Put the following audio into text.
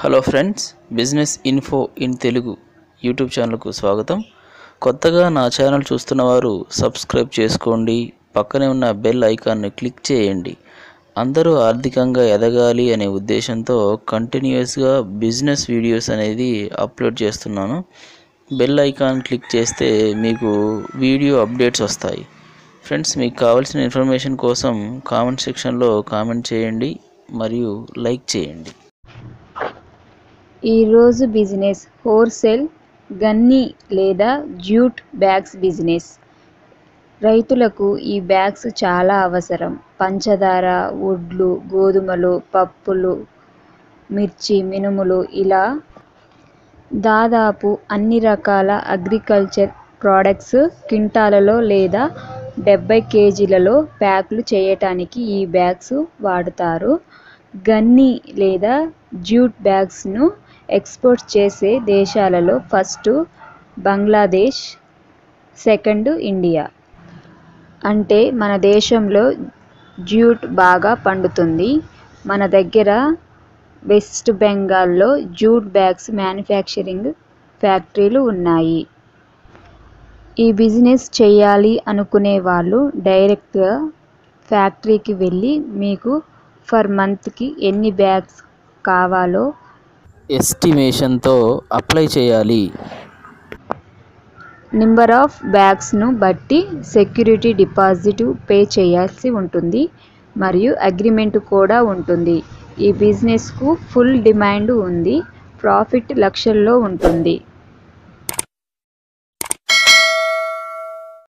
hello friends business info in Telugu YouTube ఛానల్కు స్వాగతం కొత్తగా నా ఛానల్ చూస్తున్న వారు సబ్స్క్రైబ్ చేసుకోండి పక్కనే ఉన్న బెల్ ఐకాన్ని క్లిక్ చేయండి అందరూ ఆర్థికంగా ఎదగాలి అనే ఉద్దేశంతో కంటిన్యూస్గా బిజినెస్ వీడియోస్ అనేది అప్లోడ్ చేస్తున్నాను బెల్ ఐకాన్ క్లిక్ చేస్తే మీకు వీడియో అప్డేట్స్ వస్తాయి ఫ్రెండ్స్ మీకు కావాల్సిన ఇన్ఫర్మేషన్ కోసం కామెంట్ సెక్షన్లో కామెంట్ చేయండి మరియు లైక్ చేయండి ఈరోజు బిజినెస్ హోల్సేల్ గన్ని లేదా జ్యూట్ బ్యాగ్స్ బిజినెస్ రైతులకు ఈ బ్యాగ్స్ చాలా అవసరం పంచదార వడ్లు గోధుమలు పప్పులు మిర్చి మినుములు ఇలా దాదాపు అన్ని రకాల అగ్రికల్చర్ ప్రోడక్ట్స్ క్వింటాలలో లేదా డెబ్బై కేజీలలో ప్యాకులు చేయటానికి ఈ బ్యాగ్స్ వాడుతారు గన్ని లేదా జ్యూట్ బ్యాగ్స్ను ఎక్స్పోర్ట్ చేసే దేశాలలో ఫస్ట్ బంగ్లాదేశ్ సెకండ్ ఇండియా అంటే మన దేశంలో జ్యూట్ బాగా పండుతుంది మన దగ్గర వెస్ట్ బెంగాల్లో జ్యూట్ బ్యాగ్స్ మ్యానుఫ్యాక్చరింగ్ ఫ్యాక్టరీలు ఉన్నాయి ఈ బిజినెస్ చేయాలి అనుకునే వాళ్ళు డైరెక్ట్గా ఫ్యాక్టరీకి వెళ్ళి మీకు ఫర్ మంత్కి ఎన్ని బ్యాగ్స్ కావాలో ఎస్టిమేషన్తో అప్లై చేయాలి నెంబర్ ఆఫ్ బ్యాగ్స్ను బట్టి సెక్యూరిటీ డిపాజిట్ పే చేయాల్సి ఉంటుంది మరియు అగ్రిమెంట్ కూడా ఉంటుంది ఈ బిజినెస్కు ఫుల్ డిమాండ్ ఉంది ప్రాఫిట్ లక్షల్లో ఉంటుంది